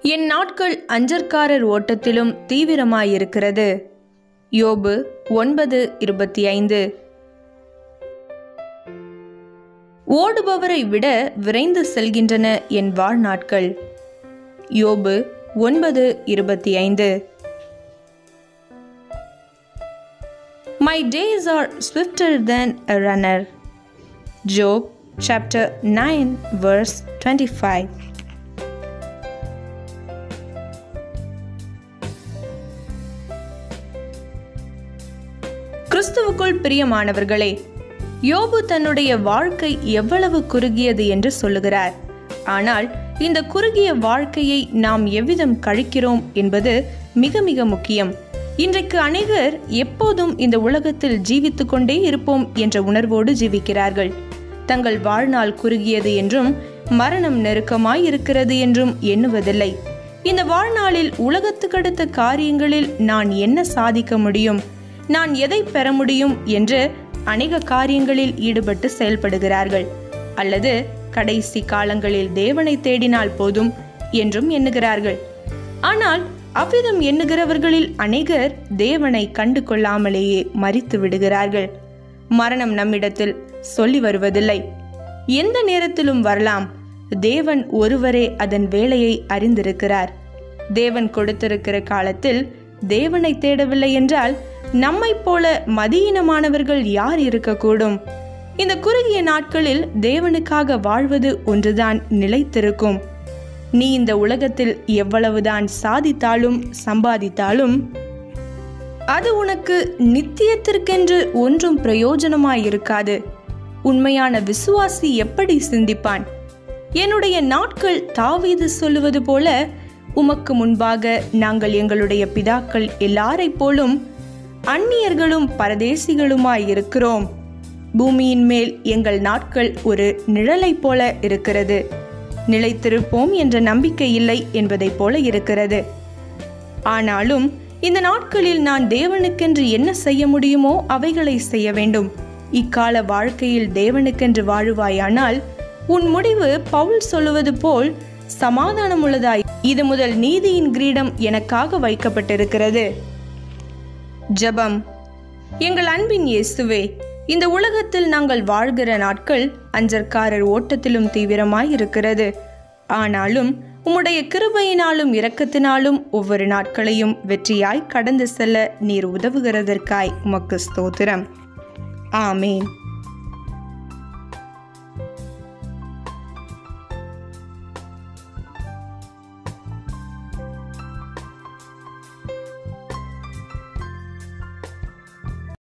என் நாட்கள் அஞ்சற்காரர் ஓட்டத்திலும் தீவிரமாயிருக்கிறது யோபு ஒன்பது இருபத்தி ஐந்து ஓடுபவரை விட விரைந்து செல்கின்றன என் வாழ்நாட்கள் யோபு ஒன்பது இருபத்தி ஐந்து my days are swifter than a runner Job chapter nine verse twenty five கிறிஸ்துவுக்குள் பிரியமானவர்களே யோபு தன்னுடைய வாழ்க்கை எவ்வளவு குறுகியது என்று சொல்லுகிறார் ஆனால் இந்த குறுகிய வாழ்க்கையை நாம் எவ்விதம் கழிக்கிறோம் என்பது மிக மிக முக்கியம் இன்றைக்கு அநேகர் எப்போதும் இந்த உலகத்தில் ஜீவித்துக் கொண்டே இருப்போம் என்ற உணர்வோடு ஜீவிக்கிறார்கள் தங்கள் வாழ்நாள் குறுகியது என்றும் மரணம் நெருக்கமாய் இருக்கிறது என்றும் எண்ணுவதில்லை இந்த வாழ்நாளில் உலகத்துக்கடுத்த காரியங்களில் நான் என்ன சாதிக்க முடியும் நான் எதை பெற முடியும் என்று அநேக காரியங்களில் ஈடுபட்டு செயல்படுகிறார்கள் அல்லது கடைசி காலங்களில் தேவனை தேடினால் போதும் என்றும் எண்ணுகிறார்கள் ஆனால் அவ்விதம் எண்ணுகிறவர்களில் அநேகர் தேவனை கண்டு கொள்ளாமலேயே மறித்து விடுகிறார்கள் மரணம் நம்மிடத்தில் சொல்லி வருவதில்லை எந்த நேரத்திலும் வரலாம் தேவன் ஒருவரே அதன் வேலையை அறிந்திருக்கிறார் தேவன் கொடுத்திருக்கிற காலத்தில் தேவனை தேடவில்லை என்றால் நம்மைப் போல மதியீனமானவர்கள் யார் இருக்கக்கூடும் இந்த குறுகிய நாட்களில் தேவனுக்காக வாழ்வது ஒன்றுதான் நிலைத்திருக்கும் நீ இந்த உலகத்தில் எவ்வளவுதான் சாதித்தாலும் சம்பாதித்தாலும் அது உனக்கு நித்தியத்திற்கென்று ஒன்றும் பிரயோஜனமாயிருக்காது உண்மையான விசுவாசி எப்படி சிந்திப்பான் என்னுடைய நாட்கள் தாவீது சொல்லுவது போல உமக்கு முன்பாக நாங்கள் எங்களுடைய பிதாக்கள் எல்லாரைப் போலும் அந்நியர்களும் பரதேசிகளுமாய் இருக்கிறோம் பூமியின் மேல் எங்கள் நாட்கள் ஒரு நிழலைப் போல இருக்கிறது நிலைத்திருப்போம் என்ற நம்பிக்கை இல்லை என்பதைப் போல இருக்கிறது ஆனாலும் இந்த நாட்களில் நான் தேவனுக்கென்று என்ன செய்ய முடியுமோ அவைகளை செய்ய வேண்டும் இக்கால வாழ்க்கையில் தேவனுக்கென்று வாழுவாயானால் உன் முடிவு பவுல் சொல்லுவது போல் சமாதானமுள்ளதாய் இது முதல் நீதியின் கிரீடம் எனக்காக வைக்கப்பட்டிருக்கிறது ஜெபம் எங்கள் அன்பின் இயேசுவே இந்த உலகத்தில் நாங்கள் வாழ்கிற நாட்கள் அஞ்சற்காரர் ஓட்டத்திலும் தீவிரமாய் இருக்கிறது ஆனாலும் உம்முடைய கிருபையினாலும் இரக்கத்தினாலும் ஒவ்வொரு நாட்களையும் வெற்றியாய் கடந்து செல்ல நீர் உதவுகிறதற்காய் உமக்கு ஸ்தோத்திரம் ஆமேன்